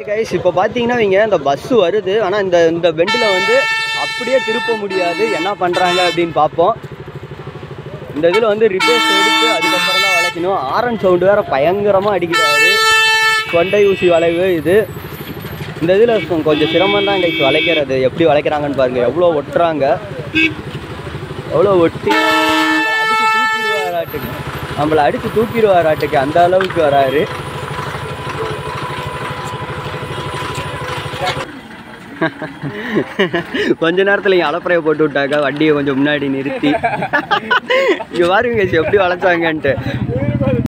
guys இப்போ பார்த்தீங்கன்னா இவங்க இந்த பஸ் வருது ஆனால் இந்த இந்த பெண்டில் வந்து அப்படியே திருப்ப முடியாது என்ன பண்ணுறாங்க அப்படின்னு பார்ப்போம் இந்த இதில் வந்து ரிப்பேர்ஸ் எடுத்து அதுக்கப்புறம் தான் வளைக்கணும் ஆரன் சவுண்டு வேறு பயங்கரமாக அடிக்கிறாரு கொண்டை ஊசி வளைவு இது இந்த இதில் கொஞ்சம் சிரமம் தான் கைஸ் வளைக்கிறது எப்படி வளைக்கிறாங்கன்னு பாருங்கள் எவ்வளோ ஒட்டுறாங்க எவ்வளோ ஒட்டி நம்மளை அடித்து தூக்கிடுவாராட்டுக்கு நம்மளை அடித்து தூக்கிடுவாராட்டுக்கு அந்த அளவுக்கு வராரு கொஞ்ச நேரத்தில் இங்கே அலப்பறையை போட்டு விட்டாக்க வண்டியை கொஞ்சம் முன்னாடி நிறுத்தி இங்கே பாருங்க guys எப்படி வளைச்சாங்கன்ட்டு